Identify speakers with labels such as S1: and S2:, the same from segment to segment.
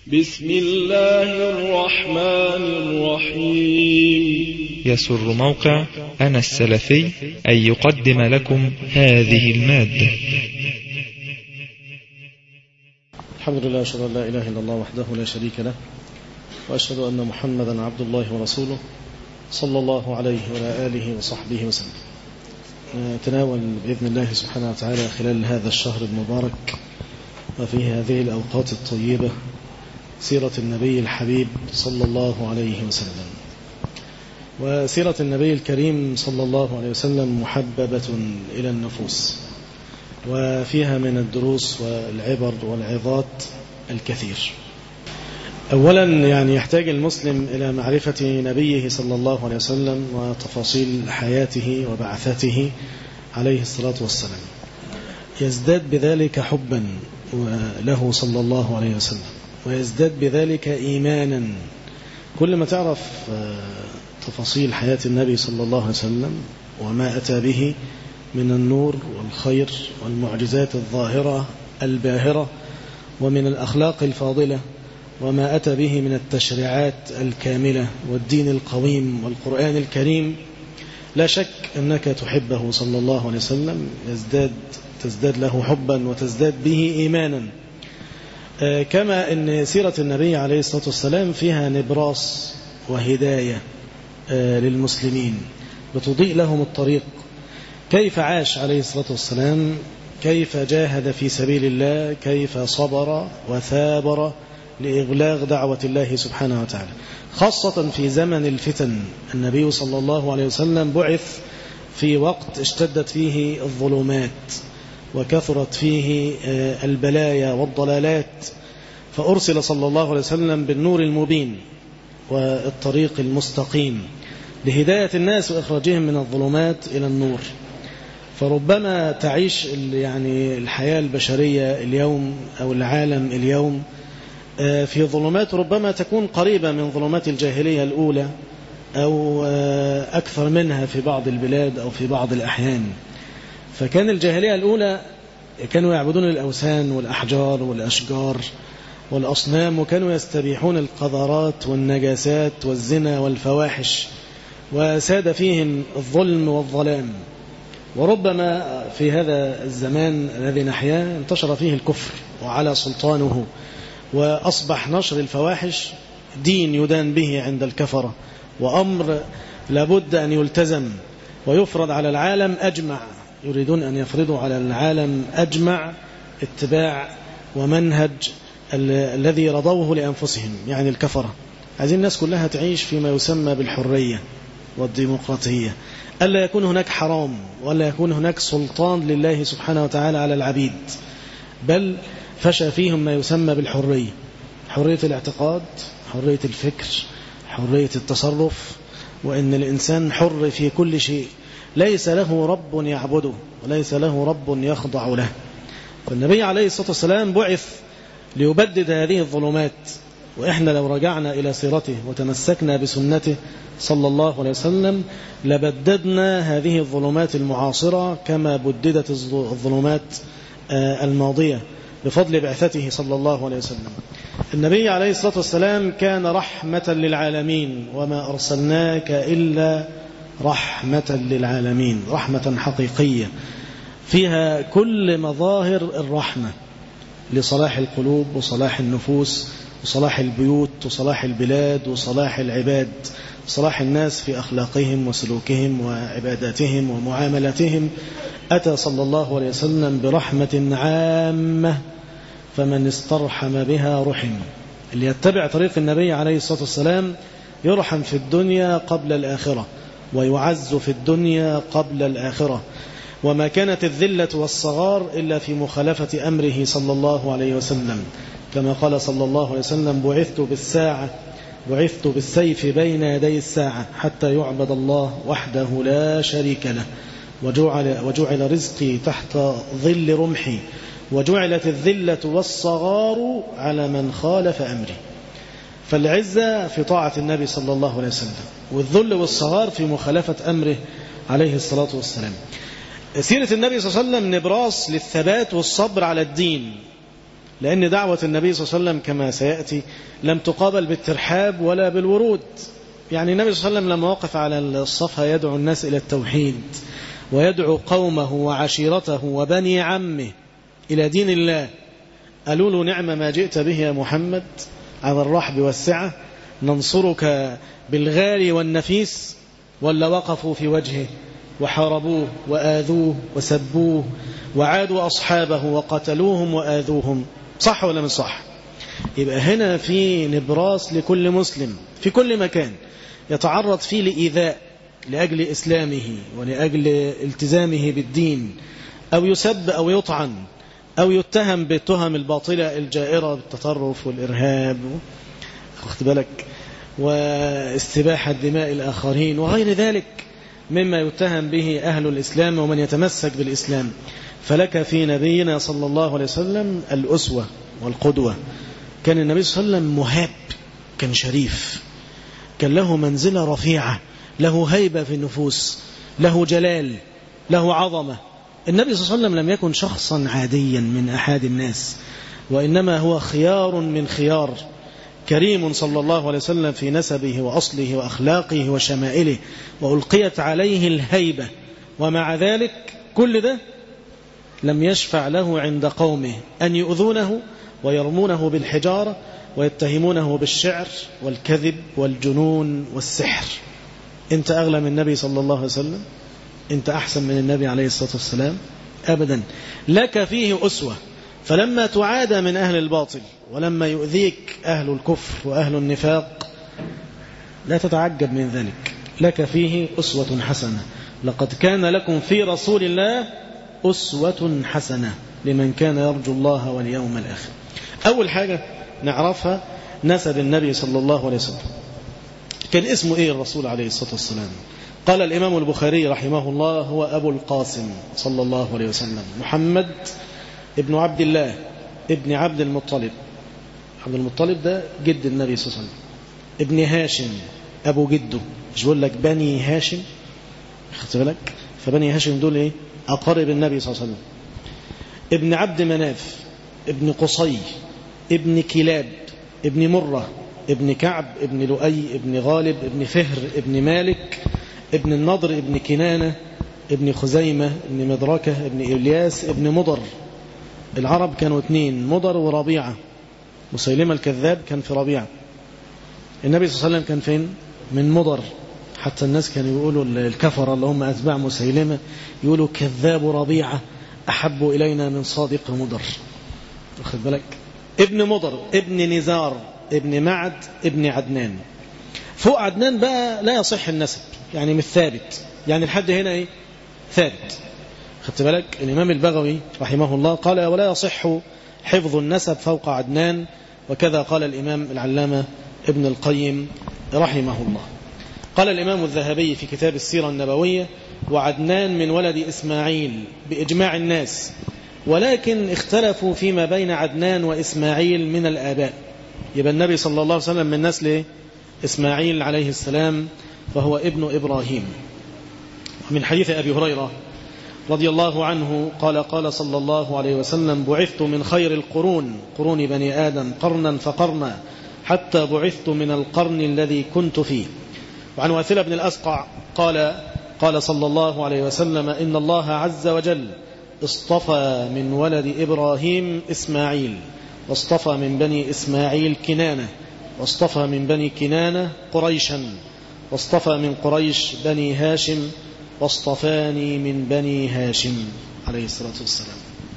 S1: بسم الله الرحمن الرحيم
S2: يسر موقع أنا السلفي أن يقدم لكم هذه المادة
S3: الحمد لله أشهد أن لا إله إلا الله وحده لا شريك له وأشهد أن محمدا عبد الله ورسوله صلى الله عليه وعلى آله وصحبه وسلم نتناول بإذن الله سبحانه وتعالى خلال هذا الشهر المبارك وفي هذه الأوقات الطيبة سيرة النبي الحبيب صلى الله عليه وسلم وسيرة النبي الكريم صلى الله عليه وسلم محببة إلى النفوس وفيها من الدروس والعبر والعظات الكثير أولا يعني يحتاج المسلم إلى معرفة نبيه صلى الله عليه وسلم وتفاصيل حياته وبعثته عليه الصلاة والسلام يزداد بذلك حبا له صلى الله عليه وسلم ويزداد بذلك إيمانا كل ما تعرف تفاصيل حياة النبي صلى الله عليه وسلم وما أتى به من النور والخير والمعجزات الظاهرة الباهرة ومن الأخلاق الفاضلة وما أتى به من التشريعات الكاملة والدين القويم والقرآن الكريم لا شك أنك تحبه صلى الله عليه وسلم يزداد تزداد له حبا وتزداد به إيمانا كما أن سيرة النبي عليه الصلاة والسلام فيها نبراس وهداية للمسلمين بتضيء لهم الطريق كيف عاش عليه الصلاة والسلام كيف جاهد في سبيل الله كيف صبر وثابر لإغلاق دعوة الله سبحانه وتعالى خاصة في زمن الفتن النبي صلى الله عليه وسلم بعث في وقت اشتدت فيه الظلمات وكثرت فيه البلايا والضلالات فأرسل صلى الله عليه وسلم بالنور المبين والطريق المستقيم لهداية الناس وإخراجهم من الظلمات إلى النور فربما تعيش يعني الحياة البشرية اليوم أو العالم اليوم في ظلمات ربما تكون قريبة من ظلمات الجاهلية الأولى أو أكثر منها في بعض البلاد أو في بعض الأحيان فكان الجاهلية الأولى كانوا يعبدون الأوثان والأحجار والأشجار والأصنام وكانوا يستبيحون القذرات والنجاسات والزنا والفواحش وساد فيهم الظلم والظلام وربما في هذا الزمان الذي نحياه انتشر فيه الكفر وعلى سلطانه وأصبح نشر الفواحش دين يدان به عند الكفرة وأمر لابد أن يلتزم ويفرض على العالم أجمع يريدون أن يفرضوا على العالم أجمع اتباع ومنهج الذي رضوه لأنفسهم يعني الكفرة عايزين الناس كلها تعيش فيما يسمى بالحرية والديمقراطية ألا يكون هناك حرام ولا يكون هناك سلطان لله سبحانه وتعالى على العبيد بل فشى فيهم ما يسمى بالحرية حرية الاعتقاد حرية الفكر حرية التصرف وأن الإنسان حر في كل شيء ليس له رب يعبده وليس له رب يخضع له فالنبي عليه الصلاة والسلام بعث ليبدد هذه الظلمات وإحنا لو رجعنا إلى سيرته وتمسكنا بسنته صلى الله عليه وسلم لبددنا هذه الظلمات المعاصرة كما بددت الظلمات الماضية بفضل بعثته صلى الله عليه وسلم النبي عليه الصلاة والسلام كان رحمة للعالمين وما أرسلناك إلا رحمة للعالمين رحمة حقيقية فيها كل مظاهر الرحمة لصلاح القلوب وصلاح النفوس وصلاح البيوت وصلاح البلاد وصلاح العباد صلاح الناس في أخلاقهم وسلوكهم وعباداتهم ومعاملاتهم أتى صلى الله عليه وسلم برحمة عامة فمن استرحم بها رحم اللي يتبع طريق النبي عليه الصلاة والسلام يرحم في الدنيا قبل الآخرة ويعز في الدنيا قبل الآخرة وما كانت الذلة والصغار إلا في مخالفة أمره صلى الله عليه وسلم كما قال صلى الله عليه وسلم بعثت بالساعة بعثت بالسيف بين يدي الساعة حتى يعبد الله وحده لا شريك له وجعل, وجعل رزقي تحت ظل رمحي وجعلت الذلة والصغار على من خالف أمري فالعزة في طاعة النبي صلى الله عليه وسلم والذل والصغار في مخالفة أمره عليه الصلاة والسلام سيرة النبي صلى الله عليه وسلم نبراس للثبات والصبر على الدين لأن دعوة النبي صلى الله عليه وسلم كما سيأتي لم تقابل بالترحاب ولا بالورود يعني النبي صلى الله عليه وسلم لما وقف على الصفا يدعو الناس إلى التوحيد ويدعو قومه وعشيرته وبني عمه إلى دين الله قالوا له نعم ما جئت به يا محمد على الرحب والسعة ننصرك بالغالي والنفيس ولا وقفوا في وجهه وحاربوه وآذوه وسبوه وعادوا أصحابه وقتلوهم وآذوهم صح ولا من صح يبقى هنا في نبراس لكل مسلم في كل مكان يتعرض فيه لإيذاء لأجل إسلامه ولأجل التزامه بالدين أو يسب أو يطعن أو يتهم بالتهم الباطلة الجائرة بالتطرف والإرهاب واخد بالك واستباحة دماء الآخرين وغير ذلك مما يتهم به أهل الإسلام ومن يتمسك بالإسلام فلك في نبينا صلى الله عليه وسلم الأسوة والقدوة كان النبي صلى الله عليه وسلم مهاب كان شريف كان له منزلة رفيعة له هيبة في النفوس له جلال له عظمة النبي صلى الله عليه وسلم لم يكن شخصا عاديا من أحد الناس وإنما هو خيار من خيار كريم صلى الله عليه وسلم في نسبه وأصله وأخلاقه وشمائله وألقيت عليه الهيبة ومع ذلك كل ده لم يشفع له عند قومه أن يؤذونه ويرمونه بالحجارة ويتهمونه بالشعر والكذب والجنون والسحر انت أغلى من النبي صلى الله عليه وسلم انت أحسن من النبي عليه الصلاة والسلام أبدا لك فيه أسوة فلما تعادى من أهل الباطل ولما يؤذيك أهل الكفر وأهل النفاق لا تتعجب من ذلك لك فيه أسوة حسنة لقد كان لكم في رسول الله أسوة حسنة لمن كان يرجو الله واليوم الآخر أول حاجة نعرفها نسب النبي صلى الله عليه وسلم كان اسمه إيه الرسول عليه الصلاة والسلام قال الإمام البخاري رحمه الله هو أبو القاسم صلى الله عليه وسلم محمد ابن عبد الله ابن عبد المطلب عبد المطلب ده جد النبي صلى الله عليه وسلم ابن هاشم أبو جده مش بقول لك بني هاشم خدت بالك فبني هاشم دول إيه أقارب النبي صلى الله عليه وسلم ابن عبد مناف ابن قصي ابن كلاب ابن مرة ابن كعب ابن لؤي ابن غالب ابن فهر ابن مالك ابن النضر ابن كنانة ابن خزيمة ابن مدركة ابن إلياس ابن مضر العرب كانوا اثنين مضر وربيعة مسيلمة الكذاب كان في ربيعة النبي صلى الله عليه وسلم كان فين من مضر حتى الناس كانوا يقولوا الكفر اللي هم أتباع مسيلمة يقولوا كذاب ربيعة أحب إلينا من صادق مضر واخد بالك ابن مضر ابن نزار ابن معد ابن عدنان فوق عدنان بقى لا يصح النسب يعني مش ثابت يعني الحد هنا ايه ثابت خدت بالك الإمام البغوي رحمه الله قال ولا يصح حفظ النسب فوق عدنان وكذا قال الإمام العلامة ابن القيم رحمه الله قال الإمام الذهبي في كتاب السيرة النبوية وعدنان من ولد إسماعيل بإجماع الناس ولكن اختلفوا فيما بين عدنان وإسماعيل من الآباء يبقى النبي صلى الله عليه وسلم من نسل إسماعيل عليه السلام فهو ابن إبراهيم من حديث أبي هريرة رضي الله عنه قال قال صلى الله عليه وسلم بعثت من خير القرون قرون بني آدم قرنا فقرنا حتى بعثت من القرن الذي كنت فيه وعن واثلة بن الأسقع قال قال صلى الله عليه وسلم إن الله عز وجل اصطفى من ولد إبراهيم إسماعيل واصطفى من بني إسماعيل كنانة واصطفى من بني كنانة قريشا واصطفى من قريش بني هاشم واصطفاني من بني هاشم عليه الصلاة والسلام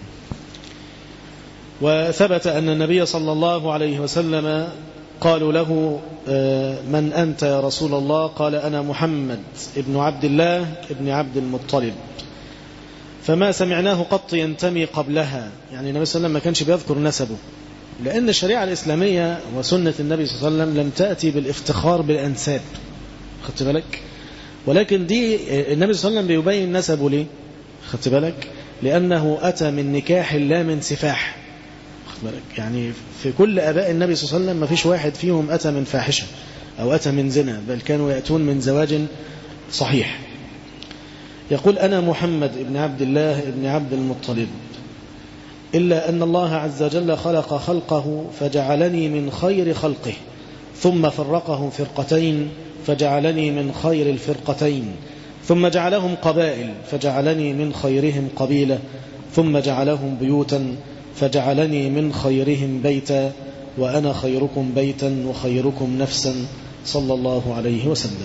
S3: وثبت أن النبي صلى الله عليه وسلم قالوا له من أنت يا رسول الله قال أنا محمد ابن عبد الله ابن عبد المطلب فما سمعناه قط ينتمي قبلها يعني النبي صلى الله عليه وسلم ما كانش بيذكر نسبه لأن الشريعة الإسلامية وسنة النبي صلى الله عليه وسلم لم تأتي بالافتخار بالأنساب خدت بالك ولكن دي النبي صلى الله عليه وسلم بيبين نسبه ليه خدت بالك لأنه أتى من نكاح لا من سفاح خدت بالك يعني في كل أباء النبي صلى الله عليه وسلم ما فيش واحد فيهم أتى من فاحشة أو أتى من زنا بل كانوا يأتون من زواج صحيح يقول أنا محمد ابن عبد الله ابن عبد المطلب إلا أن الله عز وجل خلق خلقه فجعلني من خير خلقه ثم فرقهم فرقتين فجعلني من خير الفرقتين ثم جعلهم قبائل فجعلني من خيرهم قبيلة ثم جعلهم بيوتا فجعلني من خيرهم بيتا وأنا خيركم بيتا وخيركم نفسا صلى الله عليه وسلم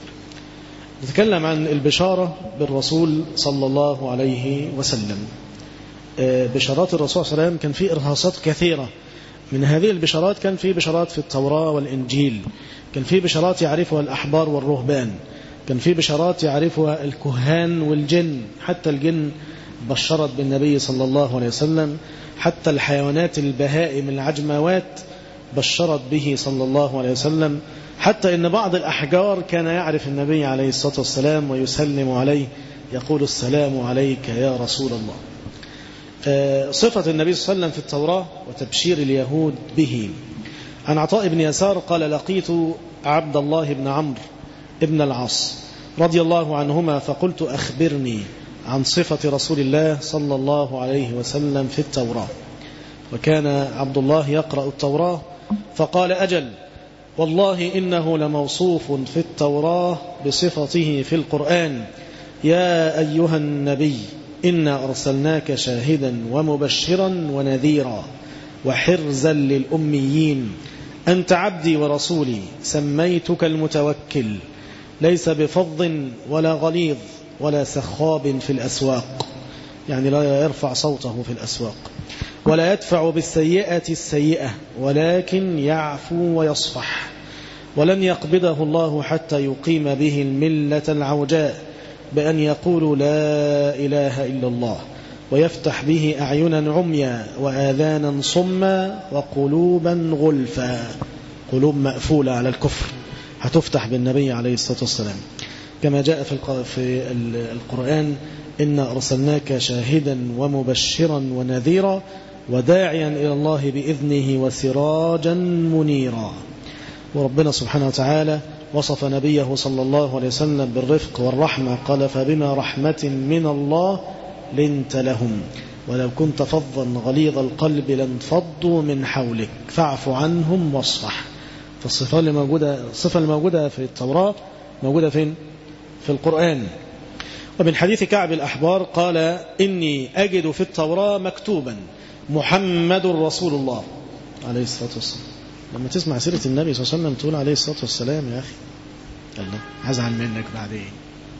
S3: نتكلم عن البشارة بالرسول صلى الله عليه وسلم بشارات الرسول صلى الله عليه وسلم كان في إرهاصات كثيرة من هذه البشارات كان في بشارات في التوراة والإنجيل كان في بشارات يعرفها الأحبار والرهبان كان في بشارات يعرفها الكهان والجن حتى الجن بشرت بالنبي صلى الله عليه وسلم حتى الحيوانات البهائم العجموات بشرت به صلى الله عليه وسلم حتى إن بعض الأحجار كان يعرف النبي عليه الصلاة والسلام ويسلم عليه يقول السلام عليك يا رسول الله صفة النبي صلى الله عليه وسلم في التوراة وتبشير اليهود به عن عطاء بن يسار قال لقيت عبد الله بن عمرو ابن العاص رضي الله عنهما فقلت أخبرني عن صفة رسول الله صلى الله عليه وسلم في التوراة وكان عبد الله يقرأ التوراة فقال أجل والله إنه لموصوف في التوراة بصفته في القرآن يا أيها النبي إنا أرسلناك شاهدا ومبشرا ونذيرا وحرزا للأميين أنت عبدي ورسولي سميتك المتوكل ليس بفظ ولا غليظ ولا سخاب في الأسواق يعني لا يرفع صوته في الأسواق ولا يدفع بالسيئة السيئة ولكن يعفو ويصفح ولن يقبضه الله حتى يقيم به الملة العوجاء بأن يقولوا لا إله إلا الله ويفتح به أعينا عميا وآذانا صما وقلوبا غلفا قلوب مأفولة على الكفر هتفتح بالنبي عليه الصلاة والسلام كما جاء في القرآن إنا أرسلناك شاهدا ومبشرا ونذيرا وداعيا إلى الله بإذنه وسراجا منيرا وربنا سبحانه وتعالى وصف نبيه صلى الله عليه وسلم بالرفق والرحمة قال فبما رحمة من الله لنت لهم ولو كنت فظا غليظ القلب لانفضوا من حولك فاعف عنهم واصفح فالصفة اللي موجودة الصفة الموجودة في التوراة موجودة فين في القرآن ومن حديث كعب الأحبار قال إني أجد في التوراة مكتوبا محمد رسول الله عليه الصلاة والسلام لما تسمع سيرة النبي صلى الله عليه وسلم تقول عليه الصلاة والسلام يا أخي الله هزعل منك بعدين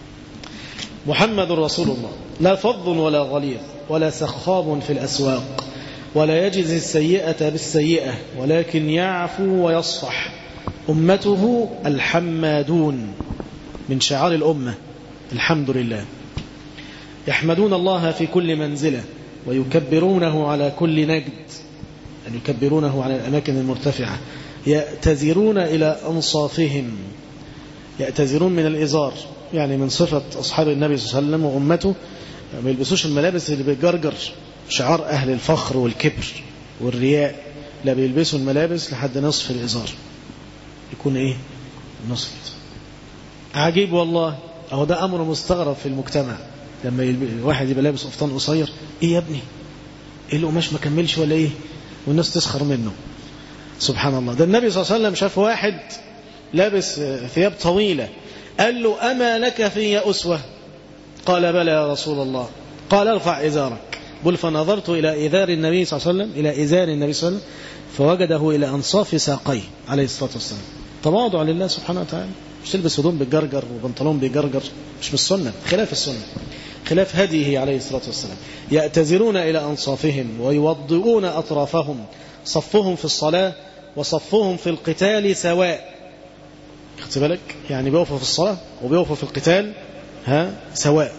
S3: محمد رسول الله لا فظ ولا غليظ ولا سخاب في الأسواق ولا يجزي السيئة بالسيئة ولكن يعفو ويصفح أمته الحمادون من شعار الأمة الحمد لله يحمدون الله في كل منزلة ويكبرونه على كل نجد أن يكبرونه على الأماكن المرتفعة يأتذرون إلى أنصافهم يأتذرون من الإزار يعني من صفة أصحاب النبي صلى الله عليه وسلم وأمته ما يلبسوش الملابس اللي بتجرجر شعار أهل الفخر والكبر والرياء لا بيلبسوا الملابس لحد نصف الإزار يكون إيه نصف عجيب والله أهو ده أمر مستغرب في المجتمع لما الواحد يبقى لابس قفطان قصير إيه يا ابني إيه القماش ما كملش ولا إيه والناس تسخر منه سبحان الله ده النبي صلى الله عليه وسلم شاف واحد لابس ثياب طويلة قال له أما لك في أسوة قال بلى يا رسول الله قال ارفع إزارك بل فنظرت إلى إذار النبي صلى الله عليه وسلم إلى إزار النبي صلى الله عليه وسلم فوجده إلى أنصاف ساقيه عليه الصلاة والسلام تواضع لله سبحانه وتعالى مش تلبس هدوم بالجرجر وبنطلون بالجرجر مش بالسنة خلاف السنة خلاف هديه عليه الصلاة والسلام يأتزرون إلى أنصافهم ويوضئون أطرافهم صفهم في الصلاة وصفهم في القتال سواء خدت بالك يعني بيوقفوا في الصلاة وبيوقفوا في القتال ها سواء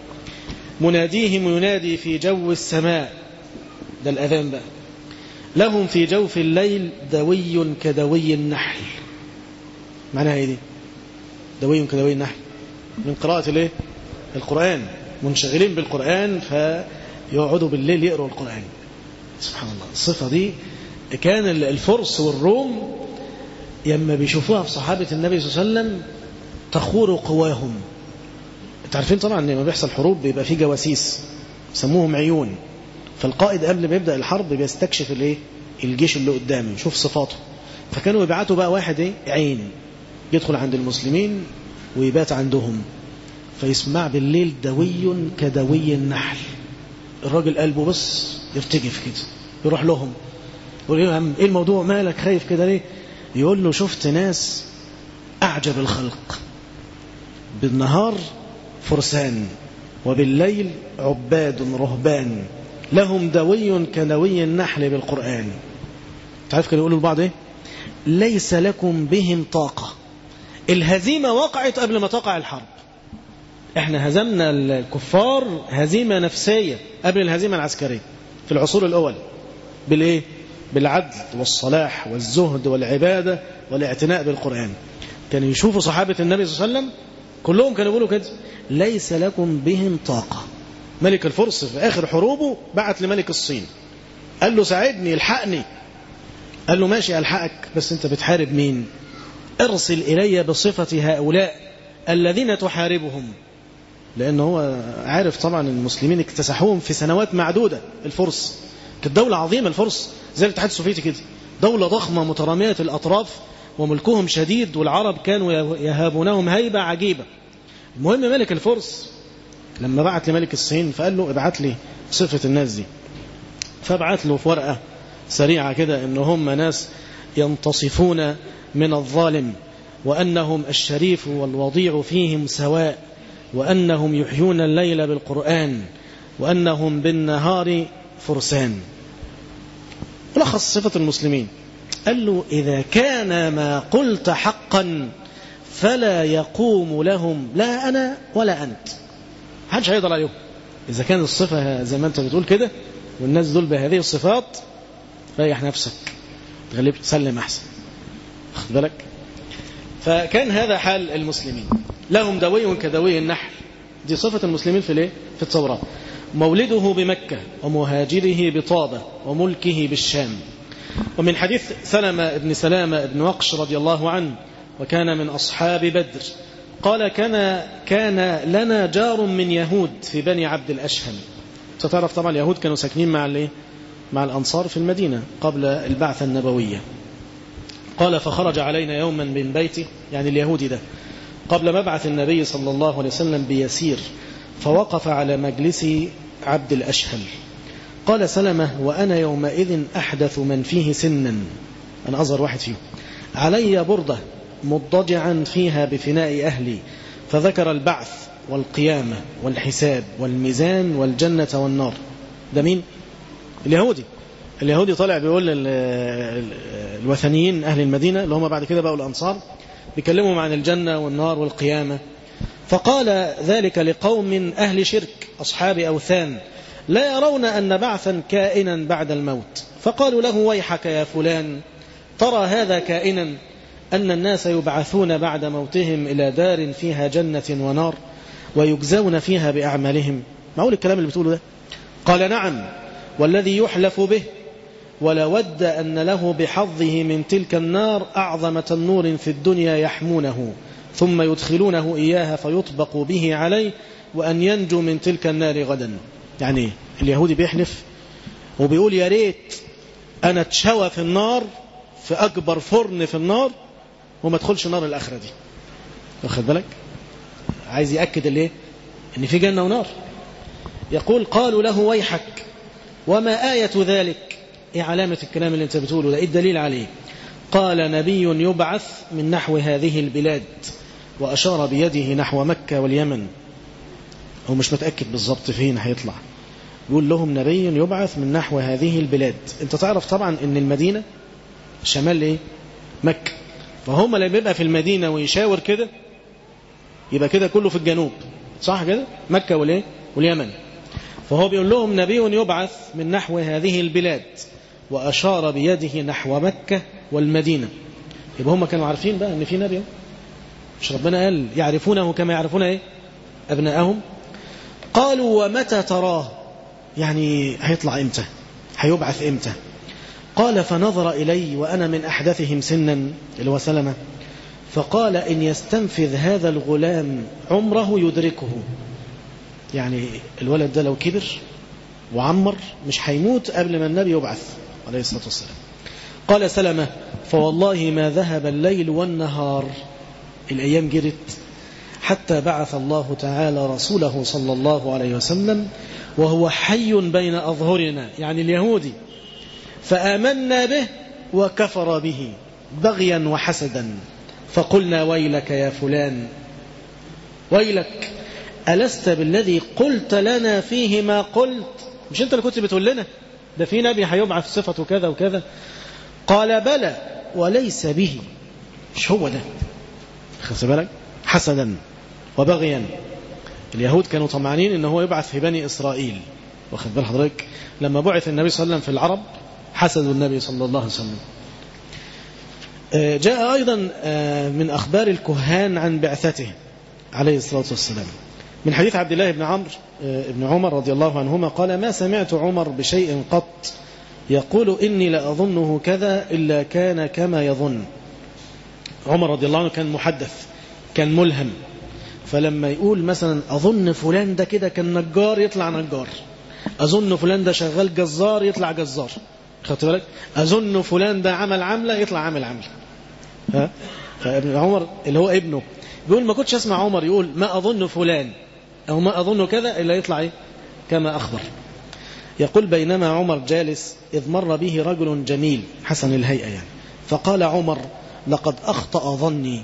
S3: مناديهم ينادي في جو السماء ده الأذان بقى لهم في جوف الليل دوي كدوي النحل معناها ايه دي دوي كدوي النحل من قراءة الايه القرآن منشغلين بالقرآن فيقعدوا بالليل يقروا القرآن سبحان الله الصفة دي كان الفرس والروم لما بيشوفوها في صحابة النبي صلى الله عليه وسلم تخور قواهم انت عارفين طبعا لما بيحصل حروب بيبقى في جواسيس سموهم عيون فالقائد قبل ما يبدأ الحرب بيستكشف الايه الجيش اللي قدامه يشوف صفاته فكانوا يبعتوا بقى واحد ايه عين يدخل عند المسلمين ويبات عندهم فيسمع بالليل دوي كدوي النحل الراجل قلبه بس يرتجف كده يروح لهم يقول له يا عم ايه الموضوع مالك خايف كده ليه يقول له شفت ناس اعجب الخلق بالنهار فرسان وبالليل عباد رهبان لهم دوي كدوي النحل بالقرآن تعرف كانوا يقولوا لبعض ايه ليس لكم بهم طاقة الهزيمة وقعت قبل ما تقع الحرب احنا هزمنا الكفار هزيمة نفسية قبل الهزيمة العسكرية في العصور الأول بالايه بالعدل والصلاح والزهد والعبادة والاعتناء بالقرآن كانوا يشوفوا صحابة النبي صلى الله عليه وسلم كلهم كانوا يقولوا كده ليس لكم بهم طاقة ملك الفرس في آخر حروبه بعت لملك الصين قال له ساعدني الحقني قال له ماشي ألحقك بس أنت بتحارب مين ارسل إلي بصفة هؤلاء الذين تحاربهم لأنه هو عارف طبعا المسلمين اكتسحوهم في سنوات معدودة الفرس كانت دولة عظيمة الفرس زي الاتحاد السوفيتي كده دولة ضخمة مترامية الأطراف وملكهم شديد والعرب كانوا يهابونهم هيبة عجيبة المهم ملك الفرس لما بعت لملك الصين فقال له ابعت لي صفة الناس دي فابعت له في ورقة سريعة كده ان هم ناس ينتصفون من الظالم وأنهم الشريف والوضيع فيهم سواء وأنهم يحيون الليل بالقرآن وأنهم بالنهار فرسان لخص صفة المسلمين قال له إذا كان ما قلت حقا فلا يقوم لهم لا أنا ولا أنت محدش هيقدر عليهم إذا كان الصفة زي ما أنت بتقول كده والناس دول بهذه الصفات ريح نفسك تغلب تسلم أحسن خد بالك فكان هذا حال المسلمين لهم دوي كدوي النحل دي صفة المسلمين في الايه في التوراة مولده بمكة ومهاجره بطابة وملكه بالشام ومن حديث سلمة بن سلامة بن وقش رضي الله عنه وكان من أصحاب بدر قال كان كان لنا جار من يهود في بني عبد الأشهم ستعرف طبعا اليهود كانوا ساكنين مع الايه مع الأنصار في المدينة قبل البعثة النبوية قال فخرج علينا يوما من بيته يعني اليهودي ده قبل مبعث النبي صلى الله عليه وسلم بيسير فوقف على مجلس عبد الأشهل قال سلمة وأنا يومئذ أحدث من فيه سنا أنا أصغر واحد فيهم علي بردة مضجعا فيها بفناء أهلي فذكر البعث والقيامة والحساب والميزان والجنة والنار ده مين؟ اليهودي اليهودي طالع بيقول الوثنيين أهل المدينة اللي هم بعد كده بقوا الأنصار بيكلمهم عن الجنة والنار والقيامة فقال ذلك لقوم أهل شرك أصحاب أوثان لا يرون أن بعثا كائنا بعد الموت فقالوا له ويحك يا فلان ترى هذا كائنا أن الناس يبعثون بعد موتهم إلى دار فيها جنة ونار ويجزون فيها بأعمالهم معقول الكلام اللي بتقوله ده قال نعم والذي يحلف به ولود أن له بحظه من تلك النار أعظم تنور في الدنيا يحمونه ثم يدخلونه إياها فيطبق به عليه وأن ينجو من تلك النار غدا يعني اليهودي بيحلف وبيقول يا ريت أنا اتشوى في النار في أكبر فرن في النار وما ادخلش نار الآخرة دي واخد بالك عايز يأكد الايه ان في جنة ونار يقول قالوا له ويحك وما آية ذلك ايه علامة الكلام اللي انت بتقوله ده ايه الدليل عليه قال نبي يبعث من نحو هذه البلاد وأشار بيده نحو مكة واليمن هو مش متأكد بالضبط فين هيطلع يقول لهم نبي يبعث من نحو هذه البلاد انت تعرف طبعا ان المدينة شمال ايه مكة فهم لما يبقى في المدينة ويشاور كده يبقى كده كله في الجنوب صح كده مكة والايه واليمن فهو بيقول لهم نبي يبعث من نحو هذه البلاد وأشار بيده نحو مكة والمدينة يبقى هم كانوا عارفين بقى ان في نبي مش ربنا قال يعرفونه كما يعرفون ايه ابنائهم قالوا ومتى تراه يعني هيطلع امتى هيبعث امتى قال فنظر إلي وأنا من أحدثهم سنا اللي هو سلمة فقال إن يستنفذ هذا الغلام عمره يدركه يعني الولد ده لو كبر وعمر مش هيموت قبل ما النبي يبعث عليه الصلاة والسلام قال سلمة فوالله ما ذهب الليل والنهار الأيام جرت حتى بعث الله تعالى رسوله صلى الله عليه وسلم وهو حي بين أظهرنا يعني اليهودي فآمنا به وكفر به بغيا وحسدا فقلنا ويلك يا فلان ويلك ألست بالذي قلت لنا فيه ما قلت مش أنت اللي كنت بتقول لنا ده في نبي هيبعث صفته كذا وكذا قال بلى وليس به مش هو ده خدت بالك حسدا وبغيا اليهود كانوا طمعانين ان هو يبعث في بني اسرائيل واخد بال حضرتك لما بعث النبي صلى الله عليه وسلم في العرب حسدوا النبي صلى الله عليه وسلم جاء ايضا من اخبار الكهان عن بعثته عليه الصلاه والسلام من حديث عبد الله بن عمرو بن عمر رضي الله عنهما قال ما سمعت عمر بشيء قط يقول إني لأظنه كذا إلا كان كما يظن عمر رضي الله عنه كان محدث كان ملهم فلما يقول مثلا أظن فلان ده كده كان نجار يطلع نجار أظن فلان ده شغال جزار يطلع جزار خدت بالك أظن فلان ده عمل عملة يطلع عامل عملة ها فابن عمر اللي هو ابنه بيقول ما كنتش أسمع عمر يقول ما أظن فلان أو ما أظن كذا إلا يطلع إيه كما أخبر يقول بينما عمر جالس إذ مر به رجل جميل حسن الهيئة يعني فقال عمر لقد أخطأ ظني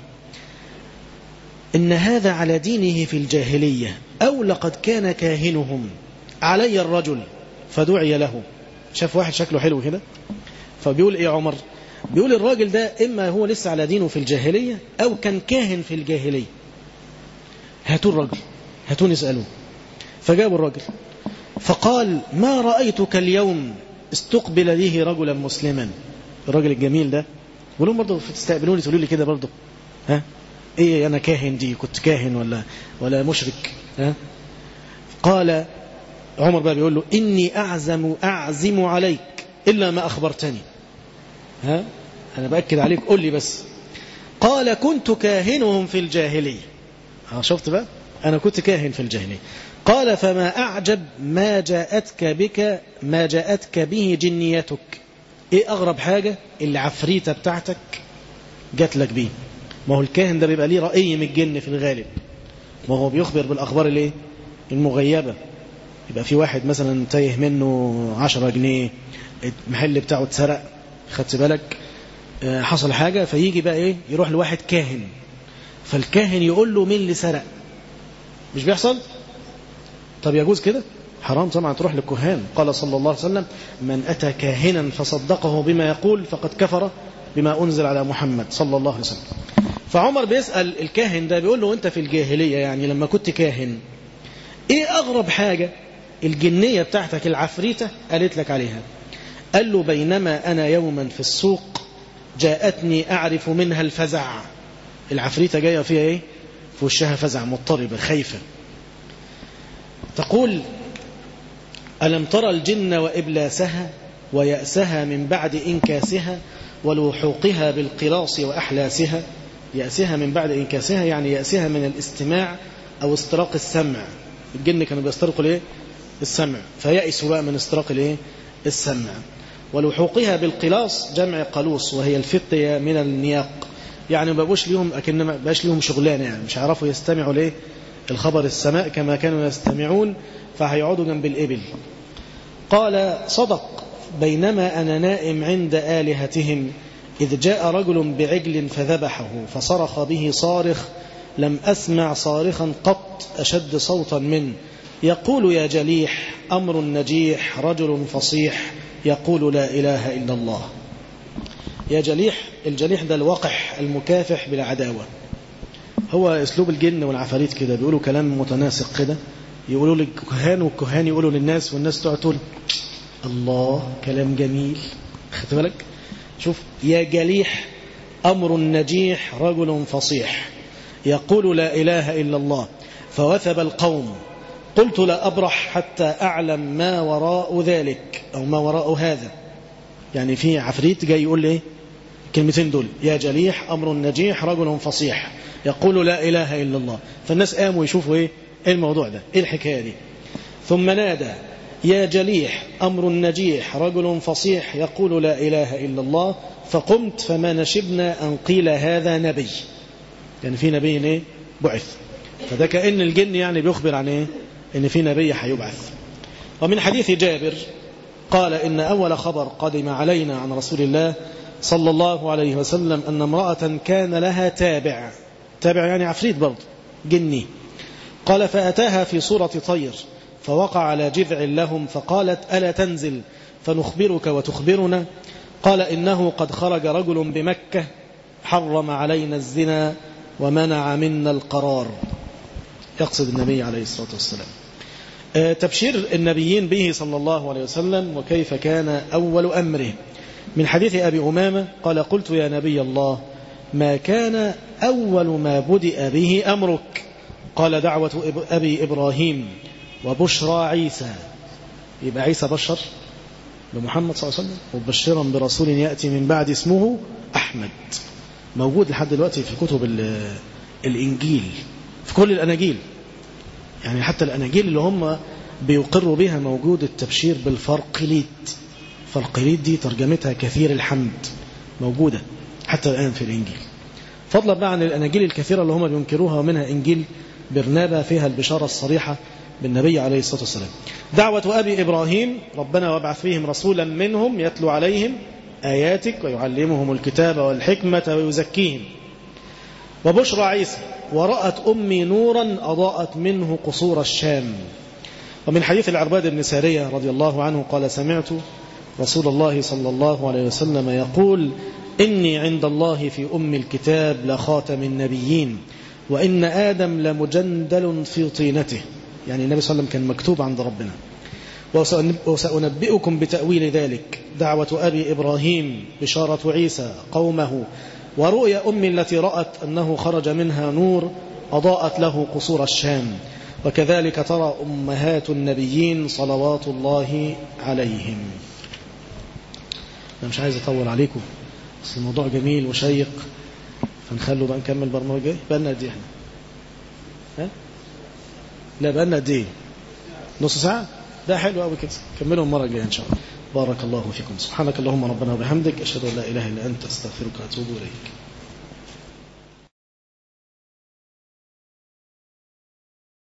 S3: إن هذا على دينه في الجاهلية أو لقد كان كاهنهم علي الرجل فدعي له شاف واحد شكله حلو كده فبيقول إيه عمر بيقول الراجل ده إما هو لسه على دينه في الجاهلية أو كان كاهن في الجاهلية هاتوا الرجل هاتوا نسألوه فجابوا الرجل فقال ما رأيتك اليوم استقبل به رجلا مسلما الراجل الجميل ده ولهم برضه تستقبلوني تقولوا لي كده برضه ها ايه انا كاهن دي كنت كاهن ولا ولا مشرك ها قال عمر بقى بيقول له اني اعزم اعزم عليك الا ما اخبرتني ها انا باكد عليك قول لي بس قال كنت كاهنهم في الجاهليه ها شفت بقى انا كنت كاهن في الجاهليه قال فما أعجب ما جاءتك بك ما جاءتك به جنيتك إيه أغرب حاجة العفريتة بتاعتك جات لك بيه ما هو الكاهن ده بيبقى ليه رأي من الجن في الغالب ما هو بيخبر بالأخبار الايه المغيبة يبقى في واحد مثلا تايه منه عشرة جنيه المحل بتاعه اتسرق خدت بالك حصل حاجة فيجي بقى ايه يروح لواحد كاهن فالكاهن يقول له مين اللي سرق مش بيحصل طب يجوز كده حرام طبعا تروح للكهان قال صلى الله عليه وسلم من أتى كاهنا فصدقه بما يقول فقد كفر بما أنزل على محمد صلى الله عليه وسلم فعمر بيسأل الكاهن ده بيقول له أنت في الجاهلية يعني لما كنت كاهن إيه أغرب حاجة الجنية بتاعتك العفريتة قالت لك عليها قال له بينما أنا يوما في السوق جاءتني أعرف منها الفزع العفريتة جاية فيها إيه في وشها فزع مضطربة خايفة تقول ألم ترى الجن وإبلاسها ويأسها من بعد إنكاسها ولوحوقها بالقلاص وأحلاسها يأسها من بعد إنكاسها يعني يأسها من الاستماع أو استراق السمع الجن كانوا بيسترقوا الايه السمع فيأسوا بقى من استراق الايه السمع ولوحوقها بالقلاص جمع قلوص وهي الفتية من النياق يعني ما بقوش ليهم أكن ما بقاش ليهم شغلانة يعني مش عرفوا يستمعوا ليه الخبر السماء كما كانوا يستمعون فهيقعدوا جنب الإبل قال صدق بينما أنا نائم عند آلهتهم إذ جاء رجل بعجل فذبحه فصرخ به صارخ لم أسمع صارخا قط أشد صوتا منه يقول يا جليح أمر نجيح رجل فصيح يقول لا إله إلا الله يا جليح الجليح ده الوقح المكافح بالعداوة هو اسلوب الجن والعفاريت كده بيقولوا كلام متناسق كده يقولوا للكهان والكهان يقولوا للناس والناس تقعد تقول الله كلام جميل خدت بالك شوف يا جليح أمر نجيح رجل فصيح يقول لا إله إلا الله فوثب القوم قلت لا أبرح حتى أعلم ما وراء ذلك أو ما وراء هذا يعني في عفريت جاي يقول لي كلمتين دول يا جليح أمر نجيح رجل فصيح يقول لا إله إلا الله فالناس قاموا يشوفوا إيه, إيه الموضوع ده إيه الحكاية دي ثم نادى يا جليح أمر نجيح رجل فصيح يقول لا إله إلا الله فقمت فما نشبنا أن قيل هذا نبي يعني في نبي إيه؟ بعث فده كأن الجن يعني بيخبر عن إيه؟ إن في نبي هيبعث ومن حديث جابر قال إن أول خبر قدم علينا عن رسول الله صلى الله عليه وسلم أن امرأة كان لها تابع تابع يعني عفريت برضه جني قال فأتاها في صورة طير فوقع على جذع لهم فقالت ألا تنزل فنخبرك وتخبرنا قال إنه قد خرج رجل بمكة حرم علينا الزنا ومنع منا القرار يقصد النبي عليه الصلاة والسلام تبشير النبيين به صلى الله عليه وسلم وكيف كان أول أمره من حديث أبي أمامة قال قلت يا نبي الله ما كان أول ما بدأ به أمرك قال دعوة أبي إبراهيم وبشرى عيسى يبقى عيسى بشر بمحمد صلى الله عليه وسلم وبشرا برسول يأتي من بعد اسمه أحمد موجود لحد دلوقتي في كتب الإنجيل في كل الأناجيل يعني حتى الأناجيل اللي هم بيقروا بها موجود التبشير بالفرقليت فرقليت دي ترجمتها كثير الحمد موجودة حتى الآن في الإنجيل فضلا بقى عن الأناجيل الكثيرة اللي هم بينكروها ومنها إنجيل برنابا فيها البشارة الصريحة بالنبي عليه الصلاة والسلام دعوة أبي إبراهيم ربنا وابعث فيهم رسولا منهم يتلو عليهم آياتك ويعلمهم الكتاب والحكمة ويزكيهم وبشرى عيسى ورأت أمي نورا أضاءت منه قصور الشام ومن حديث العرباد بن سارية رضي الله عنه قال سمعت رسول الله صلى الله عليه وسلم يقول إني عند الله في أم الكتاب لخاتم النبيين وإن آدم لمجندل في طينته يعني النبي صلى الله عليه وسلم كان مكتوب عند ربنا وسأنبئكم بتأويل ذلك دعوة أبي إبراهيم بشارة عيسى قومه ورؤيا أمي التي رأت أنه خرج منها نور أضاءت له قصور الشام وكذلك ترى أمهات النبيين صلوات الله عليهم أنا مش عايز أطول عليكم بس الموضوع جميل وشيق فنخلوا بقى نكمل برنامج جاي بقى لنا قد ايه احنا ها لا بقى لنا قد ايه نص ساعه ده حلو قوي كده كملوا المره الجايه ان شاء الله بارك الله فيكم سبحانك اللهم ربنا وبحمدك اشهد ان لا اله الا انت استغفرك واتوب اليك